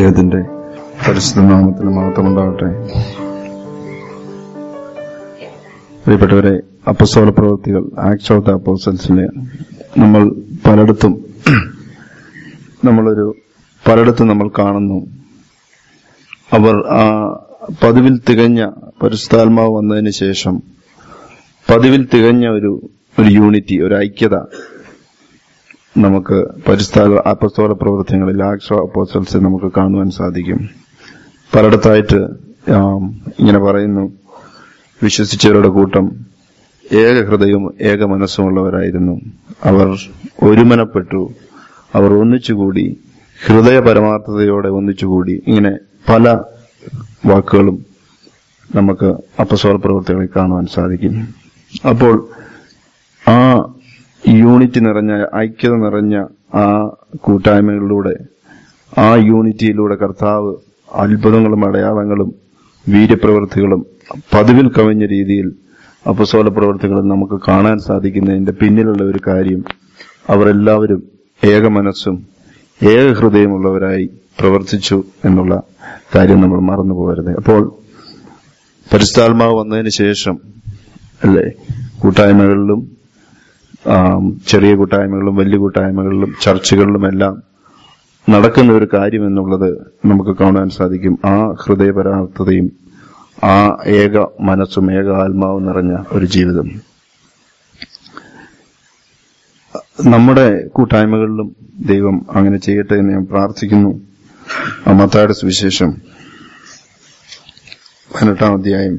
ദൈവത്തിന്റെ പരിശുദ്ധ നാമത്തിന് മഹത്വം ഉണ്ടാകട്ടെ പ്രിയപ്പെട്ടവരെ അപ്പസ്തോല പ്രവൃത്തികൾ ആക്ട്സ് ഓഫ് ദ അപ്പോസൽസിലെ നമ്മൾ പലയിടത്തും നമ്മളൊരു പലയിടത്തും നമ്മൾ കാണുന്നു അവർ ആ പതിവിൽ തികഞ്ഞ പരിശുദ്ധാത്മാവ് വന്നതിന് ശേഷം പതിവിൽ തികഞ്ഞ ഒരു ഒരു യൂണിറ്റി ഒരു ഐക്യത നമുക്ക് പരിസ്ഥാന അപ്പസ്തോല പ്രവർത്തനങ്ങളിൽ ആക്സ് അപ്പോസൽസ് നമുക്ക് കാണുവാൻ സാധിക്കും പലയിടത്തായിട്ട് ആം, ഇങ്ങനെ പറയുന്നു വിശ്വസിച്ചവരുടെ കൂട്ടം ഏക ഹൃദയവും ഏക മനസ്സുമുള്ളവരായിരുന്നു അവർ ഒരുമനപ്പെട്ടു അവർ ഒന്നിച്ചുകൂടി ഹൃദയ പരമാർത്ഥതയോടെ ഒന്നിച്ചുകൂടി ഇങ്ങനെ പല വാക്കുകളും നമുക്ക് അപ്പസ്തോല പ്രവർത്തികളിൽ കാണുവാൻ സാധിക്കും അപ്പോൾ ആ യൂണിറ്റി നിറഞ്ഞ ഐക്യത നിറഞ്ഞ ആ കൂട്ടായ്മകളിലൂടെ ആ യൂണിറ്റിയിലൂടെ കർത്താവ് അത്ഭുതങ്ങളും അടയാളങ്ങളും വീര്യപ്രവൃത്തികളും പതിവിൽ കവിഞ്ഞ രീതിയിൽ അപ്പസോല പ്രവർത്തികളും നമുക്ക് കാണാൻ സാധിക്കുന്നതിന്റെ പിന്നിലുള്ള ഒരു കാര്യം അവരെല്ലാവരും ഏക മനസ്സും ഏക ഹൃദയമുള്ളവരായി പ്രവർത്തിച്ചു എന്നുള്ള കാര്യം നമ്മൾ മറന്നു പോകരുത് അപ്പോൾ പരിശുദ്ധാത്മാവ് വന്നതിന് ശേഷം അല്ലേ കൂട്ടായ്മകളിലും ആം, ചെറിയ കൂട്ടായ്മകളിലും വലിയ കൂട്ടായ്മകളിലും ചർച്ചകളിലും എല്ലാം നടക്കുന്ന ഒരു കാര്യം എന്നുള്ളത് നമുക്ക് കാണാൻ സാധിക്കും ആ ഹൃദയപരാർത്ഥതയും ആ ഏക മനസ്സും ഏക ആത്മാവും നിറഞ്ഞ ഒരു ജീവിതം നമ്മുടെ കൂട്ടായ്മകളിലും ദൈവം അങ്ങനെ ചെയ്യട്ടെ എന്ന് ഞാൻ പ്രാർത്ഥിക്കുന്നു ആ മത്തായുടെ സുവിശേഷം പതിനെട്ടാം അധ്യായം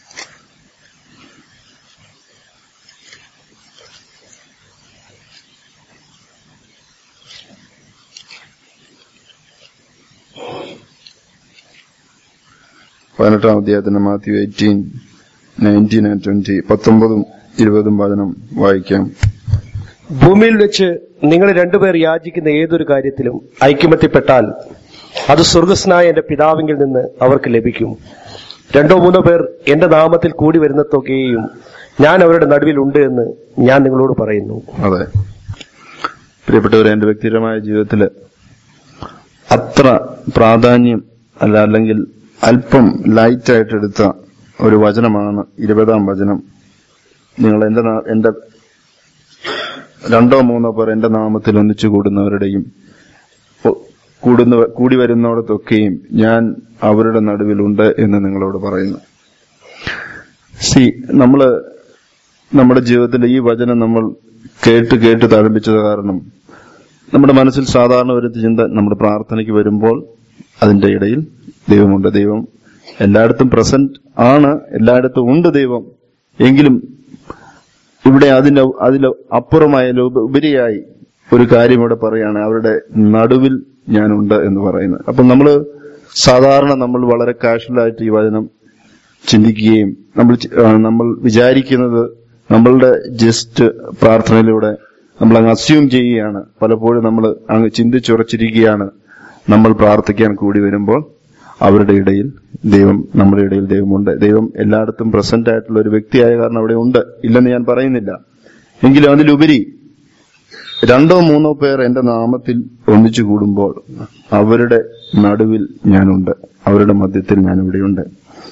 പതിനെട്ടാം അധ്യായത്തിന്റെ Matthew eighteen nineteen and twenty പത്തൊമ്പതും ഇരുപതും വചനം വായിക്കാം ഭൂമിയിൽ വെച്ച് നിങ്ങൾ രണ്ടുപേർ യാചിക്കുന്ന ഏതൊരു കാര്യത്തിലും ഐക്യമത്യപ്പെട്ടാൽ അത് സ്വർഗസ്നായ എന്റെ പിതാവിങ്കിൽ നിന്ന് അവർക്ക് ലഭിക്കും രണ്ടോ മൂന്നോ പേർ എന്റെ നാമത്തിൽ കൂടി വരുന്നതൊക്കെയും ഞാൻ അവരുടെ നടുവിൽ ഉണ്ട് എന്ന് ഞാൻ നിങ്ങളോട് പറയുന്നു അതെ പ്രിയപ്പെട്ടവരെ എന്റെ വ്യക്തിപരമായ ജീവിതത്തില് അത്ര പ്രാധാന്യം അല്ല അല്ലെങ്കിൽ അല്പം ലൈറ്റ് ആയിട്ട് എടുത്ത ഒരു വചനമാണ് ഇരുപതാം വചനം നിങ്ങൾ എന്റെ നാ- എന്റെ രണ്ടോ മൂന്നോ പേർ എന്റെ നാമത്തിൽ ഒന്നിച്ചു കൂടുന്നവരുടെയും ഒ- കൂടുന്ന കൂടി വരുന്നിടത്തൊക്കെയും ഞാൻ അവരുടെ നടുവിലുണ്ട് എന്ന് നിങ്ങളോട് പറയുന്നു സി നമ്മള് നമ്മുടെ ജീവിതത്തിൽ ഈ വചനം നമ്മൾ കേട്ട് കേട്ട് തഴമ്പിച്ചത് കാരണം നമ്മുടെ മനസ്സിൽ സാധാരണ ഒരു ചിന്ത നമ്മുടെ പ്രാർത്ഥനയ്ക്ക് വരുമ്പോൾ അതിന്റെ ഇടയിൽ ദൈവമുണ്ട് ദൈവം എല്ലായിടത്തും പ്രസന്റ് ആണ് എല്ലായിടത്തും ഉണ്ട് ദൈവം എങ്കിലും ഇവിടെ അതിന്റെ അതിൽ അപ്പുറമായ ഉപ- ഉപരിയായി ഒരു കാര്യം ഇവിടെ പറയാണ് അവരുടെ നടുവിൽ ഞാനുണ്ട് എന്ന് പറയുന്നത് അപ്പൊ നമ്മള് സാധാരണ നമ്മൾ വളരെ കാഷ്വലായിട്ട് ഈ വചനം ചിന്തിക്കുകയും നമ്മൾ ചി- ആ, നമ്മൾ വിചാരിക്കുന്നത് നമ്മളുടെ ജസ്റ്റ് പ്രാർത്ഥനയിലൂടെ നമ്മൾ അങ്ങ് അസ്യൂം ചെയ്യുകയാണ് പലപ്പോഴും നമ്മൾ അങ്ങ് ചിന്തിച്ചുറച്ചിരിക്കുകയാണ് നമ്മൾ പ്രാർത്ഥിക്കാൻ കൂടി വരുമ്പോൾ അവരുടെ ഇടയിൽ ദൈവം നമ്മുടെ ഇടയിൽ ദൈവമുണ്ട് ദൈവം എല്ലായിടത്തും പ്രസന്റ് ആയിട്ടുള്ള ഒരു വ്യക്തിയായ കാരണം അവിടെ ഉണ്ട് ഇല്ലെന്ന് ഞാൻ പറയുന്നില്ല എങ്കിലും അതിലുപരി രണ്ടോ മൂന്നോ പേർ എന്റെ നാമത്തിൽ ഒന്നിച്ചു കൂടുമ്പോൾ അവരുടെ നടുവിൽ ഞാനുണ്ട് അവരുടെ മധ്യത്തിൽ ഞാൻ ഇവിടെയുണ്ട്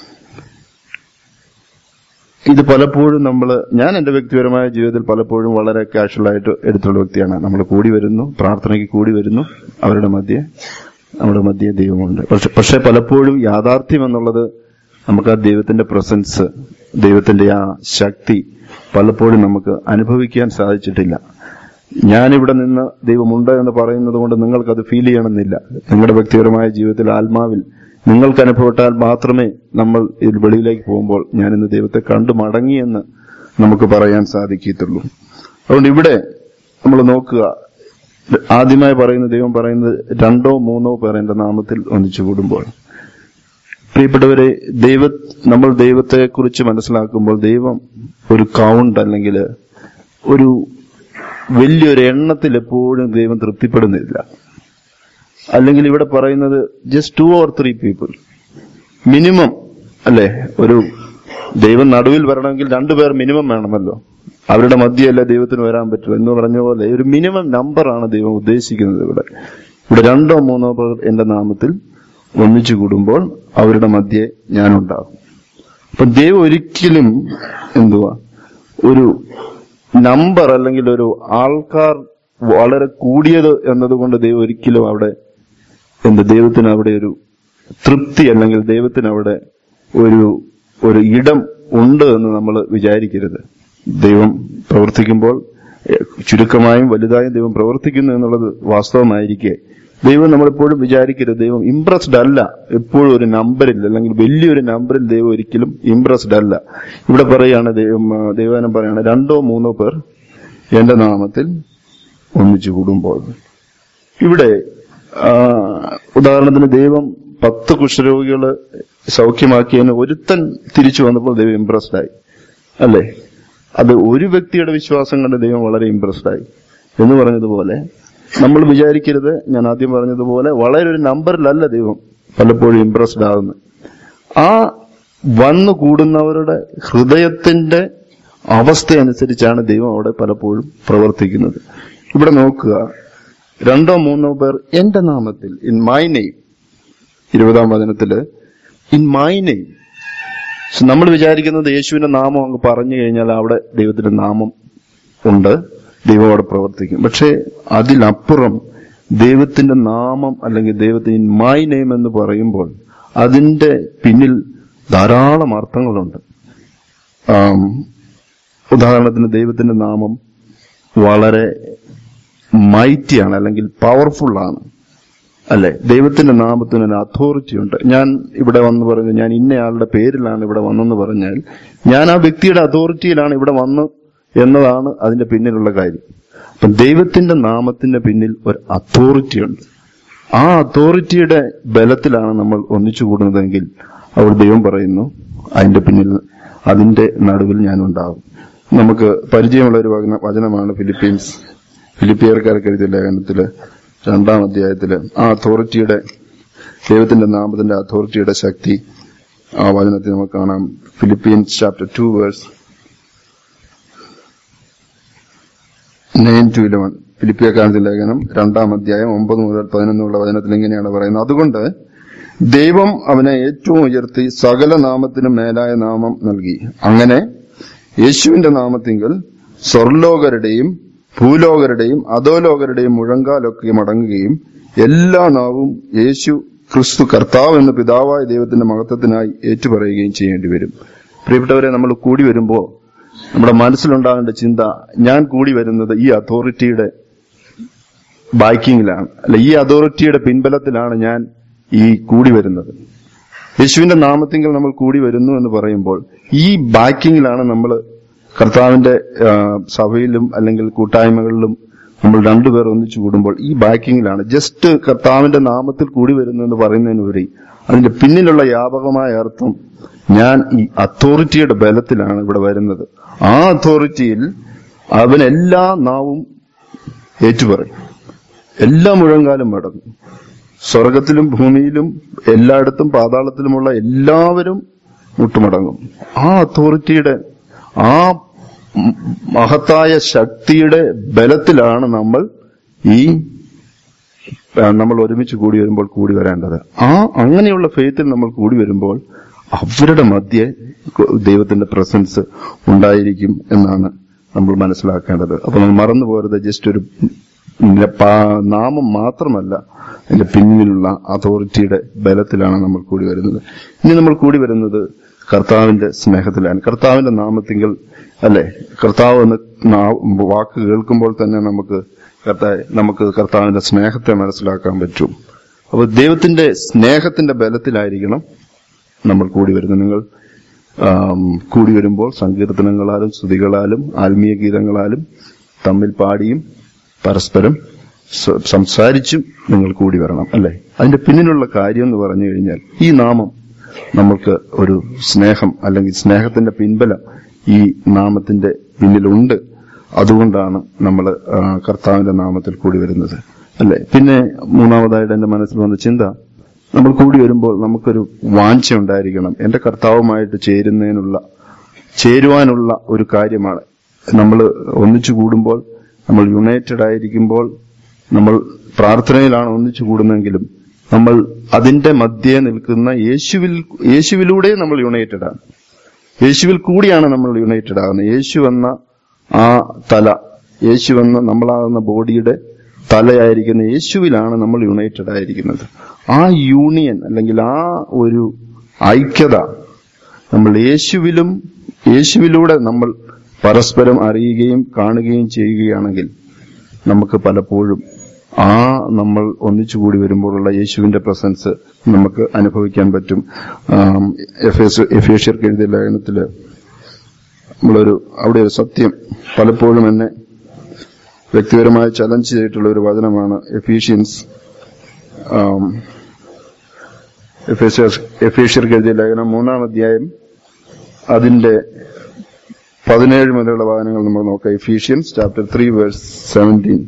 ഇത് പലപ്പോഴും നമ്മൾ ഞാൻ എന്റെ വ്യക്തിപരമായ ജീവിതത്തിൽ പലപ്പോഴും വളരെ കാഷ്വൽ ആയിട്ട് എടുത്തുള്ള വ്യക്തിയാണ് നമ്മൾ കൂടി വരുന്നു പ്രാർത്ഥനയ്ക്ക് കൂടി വരുന്നു അവരുടെ മധ്യേ നമ്മുടെ മധ്യേ ദൈവമുണ്ട് പക്ഷെ പക്ഷെ പലപ്പോഴും യാഥാർത്ഥ്യം എന്നുള്ളത് നമുക്ക് ആ ദൈവത്തിന്റെ പ്രസൻസ് ദൈവത്തിന്റെ ആ ശക്തി പലപ്പോഴും നമുക്ക് അനുഭവിക്കാൻ സാധിച്ചിട്ടില്ല ഞാനിവിടെ നിന്ന് ദൈവമുണ്ട് എന്ന് പറയുന്നത് കൊണ്ട് നിങ്ങൾക്ക് അത് ഫീൽ ചെയ്യണമെന്നില്ല നിങ്ങളുടെ വ്യക്തിപരമായ ജീവിതത്തിൽ ആത്മാവിൽ നിങ്ങൾക്ക് അനുഭവപ്പെട്ടാൽ മാത്രമേ നമ്മൾ ഇതിൽ വെളിയിലേക്ക് പോകുമ്പോൾ ഞാൻ ഇന്ന് ദൈവത്തെ കണ്ടു മടങ്ങിയെന്ന് നമുക്ക് പറയാൻ സാധിക്കത്തുള്ളൂ അതുകൊണ്ട് ഇവിടെ നമ്മൾ നോക്കുക ആദ്യമായി പറയുന്ന ദൈവം പറയുന്നത് രണ്ടോ മൂന്നോ പേർ എന്റെ നാമത്തിൽ ഒന്നിച്ചു കൂടുമ്പോൾ പ്രിയപ്പെട്ടവരെ ദൈവ നമ്മൾ ദൈവത്തെ കുറിച്ച് മനസ്സിലാക്കുമ്പോൾ ദൈവം ഒരു കൗണ്ട് അല്ലെങ്കിൽ ഒരു വലിയൊരു എണ്ണത്തിൽ എപ്പോഴും ദൈവം തൃപ്തിപ്പെടുന്നില്ല അല്ലെങ്കിൽ ഇവിടെ പറയുന്നത് just two or three people minimum അല്ലെ ഒരു ദൈവം നടുവിൽ വരണമെങ്കിൽ രണ്ടുപേർ മിനിമം വേണമല്ലോ അവരുടെ മധ്യയല്ല ദൈവത്തിന് വരാൻ പറ്റുള്ളൂ എന്ന് പറഞ്ഞ പോലെ ഒരു മിനിമം നമ്പറാണ് ദൈവം ഉദ്ദേശിക്കുന്നത് ഇവിടെ ഇവിടെ രണ്ടോ മൂന്നോ പേർ എന്റെ നാമത്തിൽ ഒന്നിച്ചു കൂടുമ്പോൾ അവരുടെ മധ്യേ ഞാനുണ്ടാകും അപ്പൊ ദൈവം ഒരിക്കലും എന്തുവാ ഒരു നമ്പർ അല്ലെങ്കിൽ ഒരു ആൾക്കാർ വളരെ കൂടിയത് എന്നതുകൊണ്ട് ദൈവം ഒരിക്കലും അവിടെ എന്ത് ദൈവത്തിന് അവിടെ ഒരു തൃപ്തി അല്ലെങ്കിൽ ദൈവത്തിന് അവിടെ ഒരു ഒരു ഇടം ഉണ്ട് എന്ന് നമ്മൾ വിചാരിക്കരുത് ദൈവം പ്രവർത്തിക്കുമ്പോൾ എഹ്, ചുരുക്കമായും വലുതായും ദൈവം പ്രവർത്തിക്കുന്നു എന്നുള്ളത് വാസ്തവമായിരിക്കെ ദൈവം നമ്മളെപ്പോഴും വിചാരിക്കരുത് ദൈവം ഇംപ്രസ്ഡ് അല്ല എപ്പോഴും ഒരു നമ്പറിൽ അല്ലെങ്കിൽ വലിയൊരു നമ്പറിൽ ദൈവം ഒരിക്കലും ഇംപ്രസ്ഡ് അല്ല ഇവിടെ പറയാണ് ദൈവം ആ, ദൈവനം പറയാണ് രണ്ടോ മൂന്നോ പേർ എന്റെ നാമത്തിൽ ഒന്നിച്ചു കൂടുമ്പോൾ ഇവിടെ ആ, ഉദാഹരണത്തിന് ദൈവം പത്ത് കുഷ്ഠരോഗികള് സൗഖ്യമാക്കിയതിന് ഒരുത്തൻ തിരിച്ചു വന്നപ്പോൾ ദൈവം ഇംപ്രസ്ഡ് ആയി അല്ലേ അത് ഒരു വ്യക്തിയുടെ വിശ്വാസം കണ്ട് ദൈവം വളരെ ഇംപ്രസ്ഡ് ആയി എന്ന് പറഞ്ഞതുപോലെ നമ്മൾ വിചാരിക്കരുത് ഞാൻ ആദ്യം പറഞ്ഞതുപോലെ വളരെ ഒരു നമ്പറിലല്ല ദൈവം പലപ്പോഴും ഇംപ്രസ്ഡ് ആകുന്നത് ആ വന്നു കൂടുന്നവരുടെ ഹൃദയത്തിന്റെ അവസ്ഥ അനുസരിച്ചാണ് ദൈവം അവിടെ പലപ്പോഴും പ്രവർത്തിക്കുന്നത് ഇവിടെ നോക്കുക രണ്ടോ മൂന്നോ പേർ എന്റെ നാമത്തിൽ ഇൻ മൈ നെയ്ം ഇരുപതാം വചനത്തില് ഇൻ മൈ നെയ്ം നമ്മൾ വിചാരിക്കുന്നത് യേശുവിന്റെ നാമം അങ്ങ് പറഞ്ഞു കഴിഞ്ഞാൽ അവിടെ ദൈവത്തിന്റെ നാമം ഉണ്ട് ദൈവം അവിടെ പ്രവർത്തിക്കും പക്ഷേ അതിലപ്പുറം ദൈവത്തിന്റെ നാമം അല്ലെങ്കിൽ ദൈവത്തിന് ഇൻ മൈ നെയ്ം എന്ന് പറയുമ്പോൾ അതിന്റെ പിന്നിൽ ധാരാളം അർത്ഥങ്ങളുണ്ട് ആം, ഉദാഹരണത്തിന് ദൈവത്തിന്റെ നാമം വളരെ മൈറ്റിയാണ് അല്ലെങ്കിൽ പവർഫുൾ ആണ് അല്ലെ ദൈവത്തിന്റെ നാമത്തിന് ഒരു അതോറിറ്റി ഉണ്ട് ഞാൻ ഇവിടെ വന്ന് പറഞ്ഞു ഞാൻ ഇന്നയാളുടെ പേരിലാണ് ഇവിടെ വന്നെന്ന് പറഞ്ഞാൽ ഞാൻ ആ വ്യക്തിയുടെ അതോറിറ്റിയിലാണ് ഇവിടെ വന്നു എന്നതാണ് അതിന്റെ പിന്നിലുള്ള കാര്യം അപ്പൊ ദൈവത്തിന്റെ നാമത്തിന്റെ പിന്നിൽ ഒരു അതോറിറ്റി ഉണ്ട് ആ അതോറിറ്റിയുടെ ബലത്തിലാണ് നമ്മൾ ഒന്നിച്ചു കൂടുന്നതെങ്കിൽ അവർ ദൈവം പറയുന്നു അതിന്റെ പിന്നിൽ അതിന്റെ നടുവിൽ ഞാൻ ഉണ്ടാകും നമുക്ക് പരിചയമുള്ള ഒരു വചന- വചനമാണ് ഫിലിപ്പീൻസ് ഫിലിപ്പിയർക്കാർക്ക് എഴുതിയ ലേഖനത്തില് രണ്ടാം അധ്യായത്തില് ആ അതോറിറ്റിയുടെ ദൈവത്തിന്റെ നാമത്തിന്റെ അതോറിറ്റിയുടെ ശക്തി ആ വചനത്തിൽ നമുക്ക് കാണാം Philippians chapter two verse nine two eleven ഫിലിപ്പിയക്കാരന്റെ ലേഖനം രണ്ടാം അധ്യായം ഒമ്പത് മുതൽ പതിനൊന്നുള്ള വചനത്തിൽ ഇങ്ങനെയാണ് പറയുന്നത് അതുകൊണ്ട് ദൈവം അവനെ ഏറ്റവും ഉയർത്തി സകല നാമത്തിനും മേലായ നാമം നൽകി അങ്ങനെ യേശുവിന്റെ നാമത്തിങ്കൽ സ്വർലോകരുടെയും ഭൂലോകരുടെയും അധോലോകരുടെയും മുഴങ്കാലൊക്കെ മടങ്ങുകയും എല്ലാ നാവും യേശു ക്രിസ്തു കർത്താവ് എന്ന പിതാവായ ദൈവത്തിന്റെ മഹത്വത്തിനായി ഏറ്റുപറയുകയും ചെയ്യേണ്ടി വരും പ്രിയപ്പെട്ടവരെ നമ്മൾ കൂടി വരുമ്പോൾ നമ്മുടെ മനസ്സിലുണ്ടാകേണ്ട ചിന്ത ഞാൻ കൂടി വരുന്നത് ഈ അതോറിറ്റിയുടെ ബാക്കിങ്ങിലാണ് അല്ല ഈ അതോറിറ്റിയുടെ പിൻബലത്തിലാണ് ഞാൻ ഈ കൂടി വരുന്നത് യേശുവിന്റെ നാമത്തിങ്കിൽ നമ്മൾ കൂടി വരുന്നു എന്ന് പറയുമ്പോൾ ഈ ബാക്കിങ്ങിലാണ് നമ്മൾ കർത്താവിന്റെ ആ, സഭയിലും അല്ലെങ്കിൽ കൂട്ടായ്മകളിലും നമ്മൾ രണ്ടുപേർ ഒന്നിച്ചു കൂടുമ്പോൾ ഈ ബാക്കിങ്ങിലാണ് ജസ്റ്റ് കർത്താവിന്റെ നാമത്തിൽ കൂടി വരുന്നു എന്ന് പറയുന്നതിനുപരി അതിന്റെ പിന്നിലുള്ള വ്യാപകമായ അർത്ഥം ഞാൻ ഈ അതോറിറ്റിയുടെ ബലത്തിലാണ് ഇവിടെ വരുന്നത് ആ അതോറിറ്റിയിൽ അവൻ എല്ലാ നാവും ഏറ്റുപറയും എല്ലാ മുഴങ്കാലും മടങ്ങും സ്വർഗത്തിലും ഭൂമിയിലും എല്ലായിടത്തും പാതാളത്തിലുമുള്ള എല്ലാവരും മുട്ടുമടങ്ങും ആ അതോറിറ്റിയുടെ ആ മ- മഹത്തായ ശക്തിയുടെ ബലത്തിലാണ് നമ്മൾ ഈ ആ, നമ്മൾ ഒരുമിച്ച് കൂടി വരുമ്പോൾ കൂടി വരേണ്ടത് ആ അങ്ങനെയുള്ള ഫെയ്ത്തിൽ നമ്മൾ കൂടി വരുമ്പോൾ അവരുടെ മധ്യേ ദൈവത്തിന്റെ പ്രസൻസ് ഉണ്ടായിരിക്കും എന്നാണ് നമ്മൾ മനസ്സിലാക്കേണ്ടത് അപ്പൊ നമ്മൾ മറന്നു പോരുത് ജസ്റ്റ് ഒരു ന- പാ- നാമം മാത്രമല്ല അതിന്റെ പിന്നിലുള്ള അതോറിറ്റിയുടെ ബലത്തിലാണ് നമ്മൾ കൂടി വരുന്നത് ഇനി നമ്മൾ കൂടി വരുന്നത് കർത്താവിന്റെ സ്നേഹത്തിലാണ് കർത്താവിന്റെ നാമത്തിങ്കിൽ അല്ലെ കർത്താവ് എന്ന നാ- വാക്ക് കേൾക്കുമ്പോൾ തന്നെ നമുക്ക് കർത്താവ് നമുക്ക് കർത്താവിന്റെ സ്നേഹത്തെ മനസ്സിലാക്കാൻ പറ്റും അപ്പൊ ദൈവത്തിന്റെ സ്നേഹത്തിന്റെ ബലത്തിലായിരിക്കണം നമ്മൾ കൂടി വരുന്നത് നിങ്ങൾ ആം, കൂടി വരുമ്പോൾ സങ്കീർത്തനങ്ങളാലും സ്തുതികളാലും ആത്മീയ ഗീതങ്ങളാലും തമ്മിൽ പാടിയും പരസ്പരം സ- സംസാരിച്ചും നിങ്ങൾ കൂടി വരണം അല്ലെ അതിന്റെ പിന്നിലുള്ള കാര്യം എന്ന് പറഞ്ഞു കഴിഞ്ഞാൽ ഈ നാമം നമ്മൾക്ക് ഒരു സ്നേഹം അല്ലെങ്കിൽ സ്നേഹത്തിന്റെ പിൻബലം ഈ നാമത്തിന്റെ പിന്നിലുണ്ട് അതുകൊണ്ടാണ് നമ്മൾ കർത്താവിന്റെ നാമത്തിൽ കൂടി വരുന്നത് അല്ലെ പിന്നെ മൂന്നാമതായിട്ട് എന്റെ മനസ്സിൽ വന്ന ചിന്ത നമ്മൾ കൂടി വരുമ്പോൾ നമുക്കൊരു വാഞ്ച ഉണ്ടായിരിക്കണം എന്റെ കർത്താവുമായിട്ട് ചേരുന്നതിനുള്ള ചേരുവാനുള്ള ഒരു കാര്യമാണ് നമ്മൾ ഒന്നിച്ചു കൂടുമ്പോൾ നമ്മൾ യുണൈറ്റഡ് ആയിരിക്കുമ്പോൾ നമ്മൾ പ്രാർത്ഥനയിലാണ് ഒന്നിച്ചു കൂടുന്നെങ്കിലും നമ്മൾ അതിന്റെ മധ്യേ നിൽക്കുന്ന യേശുവിൽ യേശുവിലൂടെ നമ്മൾ യുണൈറ്റഡ് ആണ് യേശുവിൽ കൂടിയാണ് നമ്മൾ യുണൈറ്റഡ് ആകുന്നത് യേശു എന്ന ആ തല യേശു എന്ന നമ്മളാകുന്ന ബോഡിയുടെ തലയായിരിക്കുന്ന യേശുവിലാണ് നമ്മൾ യുണൈറ്റഡ് ആയിരിക്കുന്നത് ആ യൂണിയൻ അല്ലെങ്കിൽ ആ ഒരു ഐക്യത നമ്മൾ യേശുവിലും യേശുവിലൂടെ നമ്മൾ പരസ്പരം അറിയുകയും കാണുകയും ചെയ്യുകയാണെങ്കിൽ നമുക്ക് പലപ്പോഴും ആ നമ്മൾ ഒന്നിച്ചുകൂടി വരുമ്പോഴുള്ള യേശുവിന്റെ പ്രസൻസ് നമുക്ക് അനുഭവിക്കാൻ പറ്റും ആം, എഫേസ് എഫേഷ്യർക്ക് എഴുതിയ ലേഖനത്തില് നമ്മളൊരു അവിടെ ഒരു സത്യം പലപ്പോഴും എന്നെ വ്യക്തിപരമായി ചലഞ്ച് ചെയ്തിട്ടുള്ള ഒരു വചനമാണ് എഫീഷ്യൻസ് ആം, എഫേസ്യസ്- എഫേഷ്യർക്ക് എഴുതിയ ലേഖനം മൂന്നാം അധ്യായം അതിന്റെ പതിനേഴ് മുതലുള്ള വാഹനങ്ങൾ നമ്മൾ നോക്കാം Ephesians chapter three verse seventeen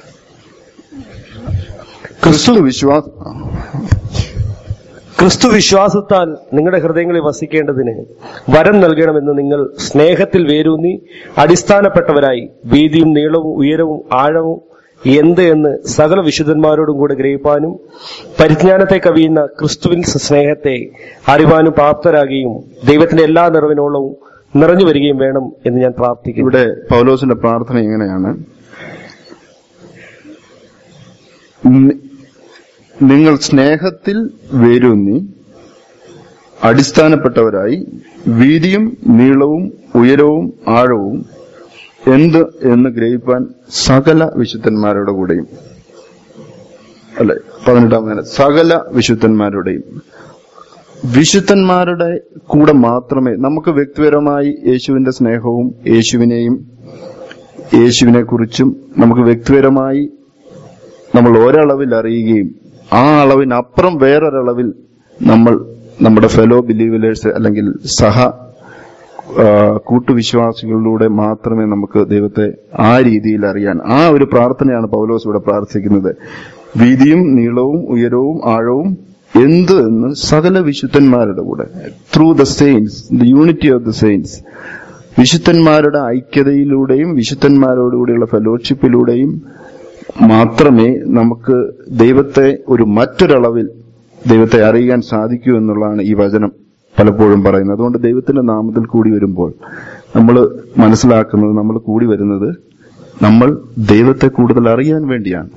ക്രിസ്തു വിശ്വാസ ക്രിസ്തു വിശ്വാസത്താൽ നിങ്ങളുടെ ഹൃദയങ്ങളിൽ വസിക്കേണ്ടതിന് വരം നൽകണമെന്ന് നിങ്ങൾ സ്നേഹത്തിൽ വേരൂന്നി അടിസ്ഥാനപ്പെട്ടവരായി വീതിയും നീളവും ഉയരവും ആഴവും എന്ത് എന്ന് സകല വിശുദ്ധന്മാരോടും കൂടെ ഗ്രഹിപ്പാനും പരിജ്ഞാനത്തെ കവിയുന്ന ക്രിസ്തുവിൻ സ്നേഹത്തെ അറിവാനും പ്രാപ്തരാകുകയും ദൈവത്തിന്റെ എല്ലാ നിറവിനോളവും നിറഞ്ഞു വരികയും വേണം എന്ന് ഞാൻ പ്രാർത്ഥിക്കുന്നു ഇവിടെ പൗലോസിന്റെ പ്രാർത്ഥന എങ്ങനെയാണ് നി- നിങ്ങൾ സ്നേഹത്തിൽ വേരൂന്നി അടിസ്ഥാനപ്പെട്ടവരായി വീതിയും നീളവും ഉയരവും ആഴവും എന്ത് എന്ന് ഗ്രഹിപ്പാൻ സകല വിശുദ്ധന്മാരുടെ കൂടെയും അല്ലെ പതിനെട്ടാം നേരം സകല വിശുദ്ധന്മാരുടെയും വിശുദ്ധന്മാരുടെ കൂടെ മാത്രമേ നമുക്ക് വ്യക്തിപരമായി യേശുവിന്റെ സ്നേഹവും യേശുവിനെയും യേശുവിനെ കുറിച്ചും നമുക്ക് വ്യക്തിപരമായി നമ്മൾ ഒരളവിൽ അറിയുകയും ആ അളവിനപ്പുറം വേറൊരളവിൽ നമ്മൾ നമ്മുടെ ഫെലോ ബിലീവേഴ്സ് അല്ലെങ്കിൽ സഹ ആ, കൂട്ടുവിശ്വാസികളിലൂടെ മാത്രമേ നമുക്ക് ദൈവത്തെ ആ രീതിയിൽ അറിയാൻ ആ ഒരു പ്രാർത്ഥനയാണ് പൗലോസ് ഇവിടെ പ്രാർത്ഥിക്കുന്നത് വീതിയും നീളവും ഉയരവും ആഴവും എന്ത് എന്ന് സകല വിശുദ്ധന്മാരുടെ കൂടെ through the saints the unity of the saints വിശുദ്ധന്മാരുടെ ഐക്യതയിലൂടെയും വിശുദ്ധന്മാരോടുകൂടിയുള്ള ഫെലോഷിപ്പിലൂടെയും മാത്രമേ നമുക്ക് ദൈവത്തെ ഒരു മറ്റൊരളവിൽ ദൈവത്തെ അറിയാൻ സാധിക്കൂ എന്നുള്ളതാണ് ഈ വചനം പലപ്പോഴും പറയുന്നത് അതുകൊണ്ട് ദൈവത്തിന്റെ നാമത്തിൽ കൂടി വരുമ്പോൾ നമ്മൾ മനസ്സിലാക്കുന്നത് നമ്മൾ കൂടി വരുന്നത് നമ്മൾ ദൈവത്തെ കൂടുതൽ അറിയാൻ വേണ്ടിയാണ്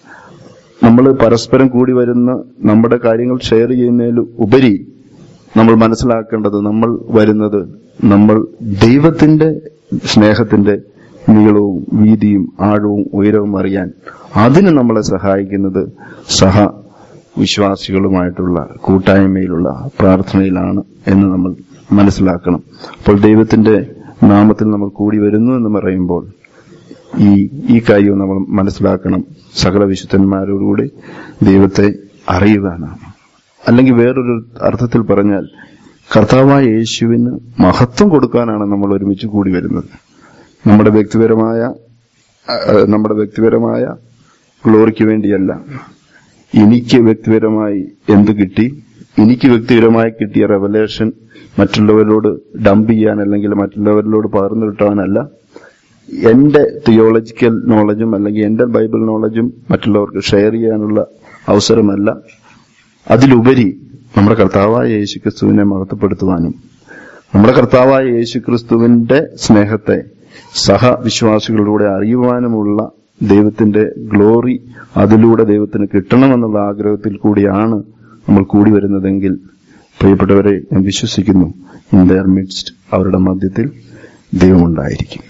നമ്മൾ പരസ്പരം കൂടി വരുന്ന നമ്മുടെ കാര്യങ്ങൾ ഷെയർ ചെയ്യുന്നതിൽ ഉപരി നമ്മൾ മനസ്സിലാക്കേണ്ടത് നമ്മൾ വരുന്നത് നമ്മൾ ദൈവത്തിന്റെ സ്നേഹത്തിന്റെ നീളവും വീതിയും ആഴവും ഉയരവും അറിയാൻ അതിന് നമ്മളെ സഹായിക്കുന്നത് സഹ വിശ്വാസികളുമായിട്ടുള്ള കൂട്ടായ്മയിലുള്ള പ്രാർത്ഥനയിലാണ് എന്ന് നമ്മൾ മനസ്സിലാക്കണം അപ്പോൾ ദൈവത്തിന്റെ നാമത്തിൽ നമ്മൾ കൂടി വരുന്നു എന്ന് പറയുമ്പോൾ ഈ ഈ കാര്യം നമ്മൾ മനസ്സിലാക്കണം സകല വിശുദ്ധന്മാരോടുകൂടി ദൈവത്തെ അറിയുക എന്നാണ് അല്ലെങ്കിൽ വേറൊരു അർത്ഥത്തിൽ പറഞ്ഞാൽ കർത്താവായ യേശുവിന് മഹത്വം കൊടുക്കാനാണ് നമ്മൾ ഒരുമിച്ച് കൂടി വരുന്നത് നമ്മുടെ വ്യക്തിപരമായ ആ, നമ്മുടെ വ്യക്തിപരമായ ഗ്ലോറിക്ക് വേണ്ടിയല്ല എനിക്ക് വ്യക്തിപരമായി എന്ത് കിട്ടി എനിക്ക് വ്യക്തിപരമായി കിട്ടിയ റെവലേഷൻ മറ്റുള്ളവരോട് ഡംപ് ചെയ്യാൻ അല്ലെങ്കിൽ മറ്റുള്ളവരിലോട് പകർന്നു കിട്ടാനല്ല എന്റെ തിയോളജിക്കൽ നോളജും അല്ലെങ്കിൽ എന്റെ ബൈബിൾ നോളജും മറ്റുള്ളവർക്ക് ഷെയർ ചെയ്യാനുള്ള അവസരമല്ല അതിലുപരി നമ്മുടെ കർത്താവായ യേശുക്രിസ്തുവിനെ മഹത്വപ്പെടുത്തുവാനും നമ്മുടെ കർത്താവായ യേശുക്രിസ്തുവിന്റെ സ്നേഹത്തെ സഹവിശ്വാസികളിലൂടെ അറിയുവാനുമുള്ള ദൈവത്തിന്റെ ഗ്ലോറി അതിലൂടെ ദൈവത്തിന് കിട്ടണമെന്നുള്ള ആഗ്രഹത്തിൽ കൂടിയാണ് നമ്മൾ കൂടി വരുന്നതെങ്കിൽ പ്രിയപ്പെട്ടവരെ ഞാൻ വിശ്വസിക്കുന്നു ഇൻ ദയർ മിഡ്സ്റ്റ് അവരുടെ മധ്യത്തിൽ ദൈവമുണ്ടായിരിക്കും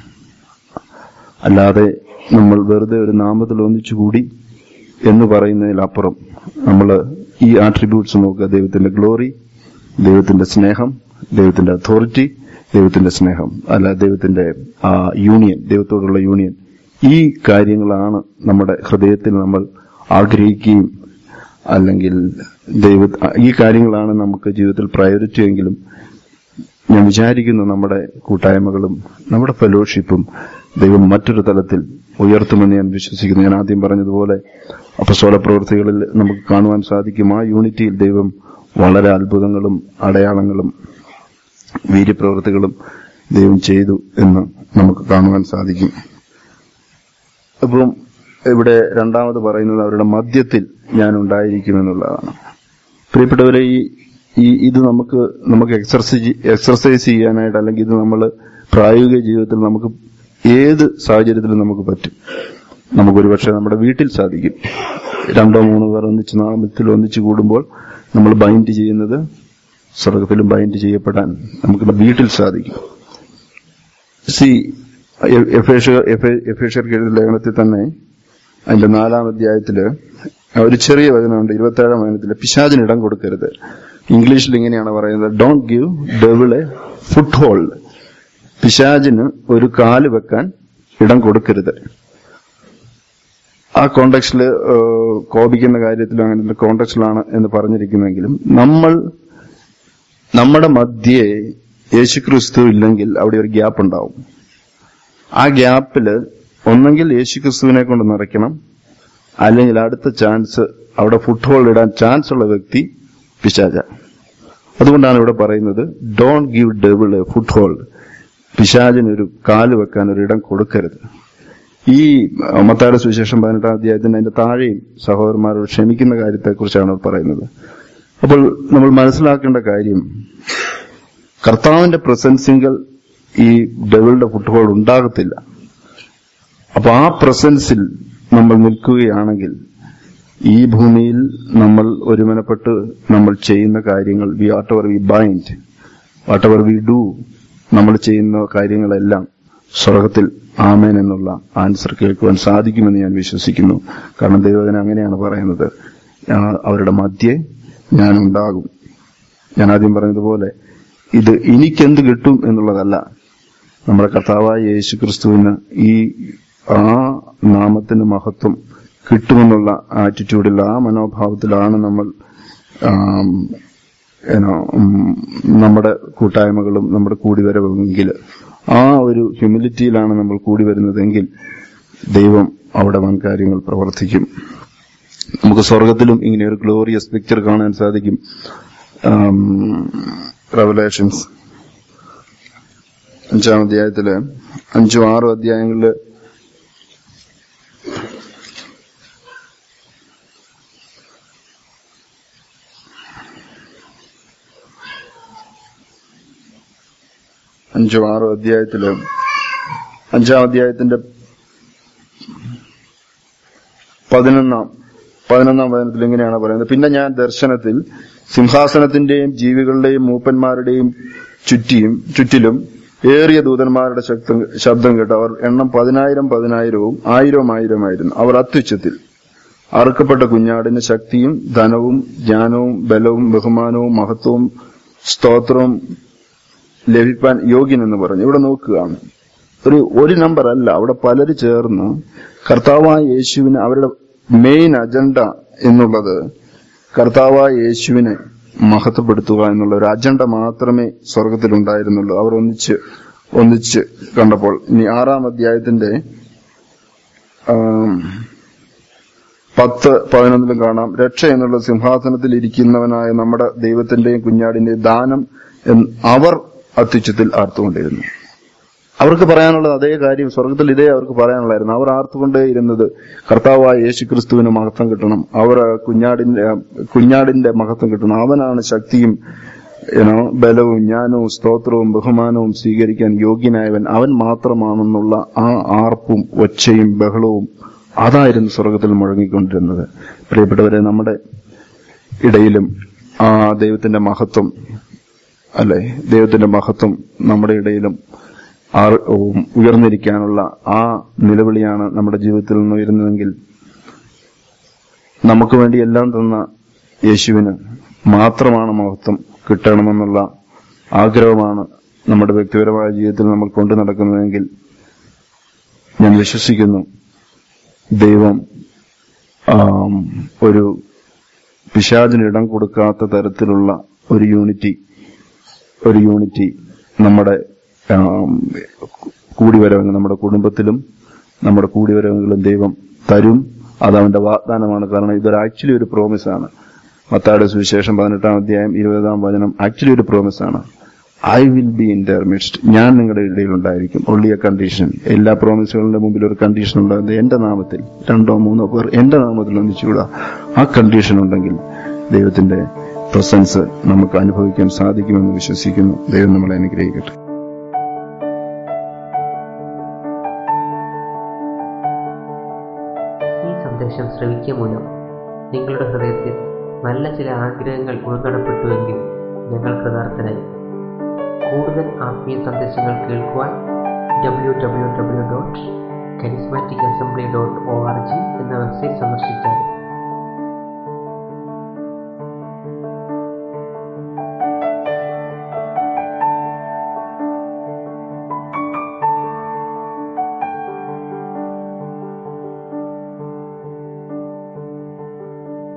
അല്ലാതെ നമ്മൾ വെറുതെ ഒരു നാമത്തിൽ ഒന്നിച്ചുകൂടി എന്ന് പറയുന്നതിലപ്പുറം നമ്മൾ ഈ ആട്രിബ്യൂട്ട്സ് നോക്കുക ദൈവത്തിന്റെ ഗ്ലോറി ദൈവത്തിന്റെ സ്നേഹം ദൈവത്തിന്റെ അതോറിറ്റി ദൈവത്തിന്റെ സ്നേഹം അല്ല ദൈവത്തിന്റെ ആ യൂണിയൻ ദൈവത്തോടുള്ള യൂണിയൻ ഈ കാര്യങ്ങളാണ് നമ്മുടെ ഹൃദയത്തിൽ നമ്മൾ ആഗ്രഹിക്കുകയും അല്ലെങ്കിൽ ദൈവ ഈ കാര്യങ്ങളാണ് നമുക്ക് ജീവിതത്തിൽ പ്രയോറിറ്റി എങ്കിലും ഞാൻ വിചാരിക്കുന്നു നമ്മുടെ കൂട്ടായ്മകളും നമ്മുടെ ഫെലോഷിപ്പും ദൈവം മറ്റൊരു തലത്തിൽ ഉയർത്തുമെന്ന് ഞാൻ വിശ്വസിക്കുന്നു ഞാൻ ആദ്യം പറഞ്ഞതുപോലെ അപസ്വല പ്രവൃത്തികളിൽ നമുക്ക് കാണുവാൻ സാധിക്കും ആ യൂണിറ്റിയിൽ ദൈവം വളരെ അത്ഭുതങ്ങളും അടയാളങ്ങളും വീര്യപ്രവൃത്തികളും ദൈവം ചെയ്തു എന്ന് നമുക്ക് കാണുവാൻ സാധിക്കും അപ്പം ഇവിടെ രണ്ടാമത് പറയുന്നത് അവരുടെ മധ്യത്തിൽ ഞാൻ ഉണ്ടായിരിക്കുമെന്നുള്ളതാണ് പ്രിയപ്പെട്ടവരെ ഈ ഈ ഇത് നമുക്ക് നമുക്ക് എക്സർസൈസ് എക്സർസൈസ് ചെയ്യാനായിട്ട് അല്ലെങ്കിൽ ഇത് നമ്മൾ പ്രായോഗിക ജീവിതത്തിൽ നമുക്ക് ഏത് സാഹചര്യത്തിലും നമുക്ക് പറ്റും നമുക്കൊരു പക്ഷേ നമ്മുടെ വീട്ടിൽ സാധിക്കും രണ്ടോ മൂന്നോ പേർ ഒന്നിച്ച് നാമത്തിൽ ഒന്നിച്ച് കൂടുമ്പോൾ നമ്മൾ ബൈൻഡ് ചെയ്യുന്നത് സ്വർഗത്തിലും ബൈൻഡ് ചെയ്യപ്പെടാൻ നമുക്ക് വീട്ടിൽ സാധിക്കും സി എഫേഷ്യർക്ക് എഴുതിയ ലേഖനത്തിൽ തന്നെ അതിന്റെ നാലാം അധ്യായത്തില് ഒരു ചെറിയ വചനമുണ്ട് ഇരുപത്തേഴാം വചനത്തില് പിശാചിന് ഇടം കൊടുക്കരുത് ഇംഗ്ലീഷിൽ ഇങ്ങനെയാണ് പറയുന്നത് don't give devil a foothold പിശാചിന് ഒരു കാല് വെക്കാൻ ഇടം കൊടുക്കരുത് ആ കോണ്ടക്സ്റ്റില് കോപിക്കുന്ന കാര്യത്തിലും അങ്ങനെ കോണ്ടക്സ്റ്റിലാണ് എന്ന് പറഞ്ഞിരിക്കുന്നെങ്കിലും നമ്മൾ നമ്മുടെ മധ്യേ യേശുക്രിസ്തു ഇല്ലെങ്കിൽ അവിടെ ഒരു ഗ്യാപ്പ് ഉണ്ടാവും ആ ഗ്യാപ്പില് ഒന്നെങ്കിൽ യേശുക്രിസ്തുവിനെ കൊണ്ട് നിറയ്ക്കണം അല്ലെങ്കിൽ അടുത്ത ചാൻസ് അവിടെ ഫുട് ഹോൾഡ് ഇടാൻ ചാൻസ് ഉള്ള വ്യക്തി പിശാച അതുകൊണ്ടാണ് ഇവിടെ പറയുന്നത് don't give devil a foothold പിശാചിനൊരു കാല് വെക്കാൻ ഒരു ഇടം കൊടുക്കരുത് ഈ മത്തായുടെ സുവിശേഷം പതിനെട്ടാം അധ്യായത്തിന് അതിന്റെ താഴെയും സഹോദരന്മാരോട് ക്ഷമിക്കുന്ന കാര്യത്തെക്കുറിച്ചാണ് പറയുന്നത് അപ്പോൾ നമ്മൾ മനസ്സിലാക്കേണ്ട കാര്യം കർത്താവിന്റെ പ്രസൻസിങ്കൽ ഈ ഡെവിളുടെ ഫുട്ബോൾ ഉണ്ടാകത്തില്ല അപ്പൊ ആ പ്രസൻസിൽ നമ്മൾ നിൽക്കുകയാണെങ്കിൽ ഈ ഭൂമിയിൽ നമ്മൾ ഒരുമനപ്പെട്ട് നമ്മൾ ചെയ്യുന്ന കാര്യങ്ങൾ we whatever we bind whatever we do നമ്മൾ ചെയ്യുന്ന കാര്യങ്ങളെല്ലാം സ്വർഗത്തിൽ ആമേൻ എന്നുള്ള ആൻസർ കേൾക്കുവാൻ സാധിക്കുമെന്ന് ഞാൻ വിശ്വസിക്കുന്നു കാരണം ദൈവജന അങ്ങനെയാണ് പറയുന്നത് ആ, അവരുടെ മധ്യേ ഞാൻ ഉണ്ടാകും ഞാൻ ആദ്യം പറഞ്ഞതുപോലെ ഇത് എനിക്കെന്ത് കിട്ടും എന്നുള്ളതല്ല നമ്മുടെ കർത്താവായ യേശു ക്രിസ്തുവിന് ഈ ആ നാമത്തിന് മഹത്വം കിട്ടുമെന്നുള്ള ആറ്റിറ്റ്യൂഡിൽ ആ മനോഭാവത്തിലാണ് നമ്മൾ ആം, ഏനോ, ഉം, നമ്മുടെ കൂട്ടായ്മകളും നമ്മുടെ കൂടിവരവെങ്കിൽ ആ ഒരു ഹ്യൂമിലിറ്റിയിലാണ് നമ്മൾ കൂടി വരുന്നതെങ്കിൽ ദൈവം അവിടെ വൻ കാര്യങ്ങൾ പ്രവർത്തിക്കും നമുക്ക് സ്വർഗത്തിലും ഇങ്ങനെ ഒരു ഗ്ലോറിയസ് പിക്ചർ കാണാൻ സാധിക്കും റവലേഷൻസ് അഞ്ചാം അധ്യായത്തില് അഞ്ചും ആറും അധ്യായങ്ങളില് അഞ്ചും ആറും അധ്യായത്തില് അഞ്ചാം അധ്യായത്തിന്റെ പതിനൊന്നാം പതിനൊന്നാം വചനത്തിൽ ഇങ്ങനെയാണ് പറയുന്നത് പിന്നെ ഞാൻ ദർശനത്തിൽ സിംഹാസനത്തിന്റെയും ജീവികളുടെയും മൂപ്പന്മാരുടെയും ചുറ്റിയും ചുറ്റിലും ഏറിയ ദൂതന്മാരുടെ ശക്തം ശബ്ദം കേട്ട് അവർ എണ്ണം പതിനായിരം പതിനായിരവും ആയിരവും ആയിരമായിരുന്നു അവർ അത്യുച്ചത്തിൽ അറുക്കപ്പെട്ട കുഞ്ഞാടിന് ശക്തിയും ധനവും ജ്ഞാനവും ബലവും ബഹുമാനവും മഹത്വവും സ്തോത്രവും ലഭിക്കാൻ യോഗ്യനെന്ന് പറഞ്ഞു ഇവിടെ നോക്കുകയാണ് ഒരു ഒരു നമ്പർ അല്ല അവിടെ പലര് ചേർന്ന് കർത്താവായ യേശുവിന് അവരുടെ മെയിൻ അജണ്ട എന്നുള്ളത് കർത്താവായ യേശുവിനെ മഹത്വപ്പെടുത്തുക എന്നുള്ള ഒരു അജണ്ട മാത്രമേ സ്വർഗത്തിലുണ്ടായിരുന്നുള്ളൂ അവർ ഒന്നിച്ച് ഒന്നിച്ച് കണ്ടപ്പോൾ ഇനി ആറാം അധ്യായത്തിന്റെ ആം, പത്ത് പതിനൊന്നിലും കാണാം രക്ഷ എന്നുള്ള സിംഹാസനത്തിൽ ഇരിക്കുന്നവനായ നമ്മുടെ ദൈവത്തിന്റെയും കുഞ്ഞാടിന്റെയും ദാനം എന്ന് അവർ അത്യുച്ചത്തിൽ ആർത്തുകൊണ്ടിരുന്നു അവർക്ക് പറയാനുള്ളത് അതേ കാര്യം സ്വർഗത്തിൽ ഇതേ അവർക്ക് പറയാനുള്ളായിരുന്നു അവർ ആർത്തുകൊണ്ടേ ഇരുന്നത് കർത്താവായ യേശു ക്രിസ്തുവിന് മഹത്വം കിട്ടണം അവർ കുഞ്ഞാടിന്റെ കുഞ്ഞാടിന്റെ മഹത്വം കിട്ടണം അവനാണ് ശക്തിയും ഏനോ ബലവും ജ്ഞാനവും സ്തോത്രവും ബഹുമാനവും സ്വീകരിക്കാൻ യോഗ്യനായവൻ അവൻ മാത്രമാണെന്നുള്ള ആ ആർപ്പും ഒച്ചയും ബഹളവും അതായിരുന്നു സ്വർഗത്തിൽ മുഴങ്ങിക്കൊണ്ടിരുന്നത് പ്രിയപ്പെട്ടവരെ നമ്മുടെ ഇടയിലും ആ ദൈവത്തിന്റെ മഹത്വം അല്ലെ ദൈവത്തിന്റെ മഹത്വം നമ്മുടെ ഇടയിലും ആർ- ഉം ഉയർന്നിരിക്കാനുള്ള ആ നിലവിളിയാണ് നമ്മുടെ ജീവിതത്തിൽ നിന്ന് ഉയരുന്നതെങ്കിൽ നമുക്ക് വേണ്ടി എല്ലാം തന്ന യേശുവിന് മാത്രമാണ് മഹത്വം കിട്ടണമെന്നുള്ള ആഗ്രഹമാണ് നമ്മുടെ വ്യക്തിപരമായ ജീവിതത്തിൽ നമ്മൾ കൊണ്ടു നടക്കുന്നതെങ്കിൽ ഞാൻ വിശ്വസിക്കുന്നു ദൈവം ആം, ഒരു പിശാചിന് ഇടം കൊടുക്കാത്ത തരത്തിലുള്ള ഒരു യൂണിറ്റി ഒരു യൂണിറ്റി നമ്മുടെ ആം, കൂടിവരവങ്ങൾ നമ്മുടെ കുടുംബത്തിലും നമ്മുടെ കൂടിവരവുകളും ദൈവം തരും അത് അവന്റെ വാഗ്ദാനമാണ് കാരണം ഇതൊരു ആക്ച്വലി ഒരു പ്രോമിസ് ആണ് മത്തായുടെ സുവിശേഷം പതിനെട്ടാം അധ്യായം ഇരുപതാം വചനം ആക്ച്വലി ഒരു പ്രോമിസ് ആണ് I will be in the midst ഞാൻ നിങ്ങളുടെ ഇടയിൽ ഉണ്ടായിരിക്കും ഒള്ളി എ കണ്ടീഷൻ എല്ലാ പ്രോമിസുകളുടെ മുമ്പിൽ ഒരു കണ്ടീഷൻ ഉണ്ടാകുന്നത് എന്റെ നാമത്തിൽ രണ്ടോ മൂന്നോ പേർ എന്റെ നാമത്തിൽ ഒന്നിച്ചുകൂടാ ആ കണ്ടീഷൻ ഉണ്ടെങ്കിൽ ദൈവത്തിന്റെ പ്രസൻസ് നമുക്ക് അനുഭവിക്കാൻ സാധിക്കുമെന്ന് വിശ്വസിക്കുന്നു ദൈവം നമ്മളെ അനുഗ്രഹിക്കട്ടെ ഈ സന്ദേശം ശ്രവിക്കുക മൂലം നിങ്ങളുടെ ഹൃദയത്തിൽ നല്ല ചില ആഗ്രഹങ്ങൾ ഉൾക്കടപ്പെട്ടുവെങ്കിൽ ഞങ്ങൾ കൃതാർത്ഥനായി കൂടുതൽ ആത്മീയ സന്ദേശങ്ങൾ കേൾക്കുവാൻ W W W dot charismatic assembly dot O R G എന്ന വെബ്സൈറ്റ് സന്ദർശിച്ചാൽ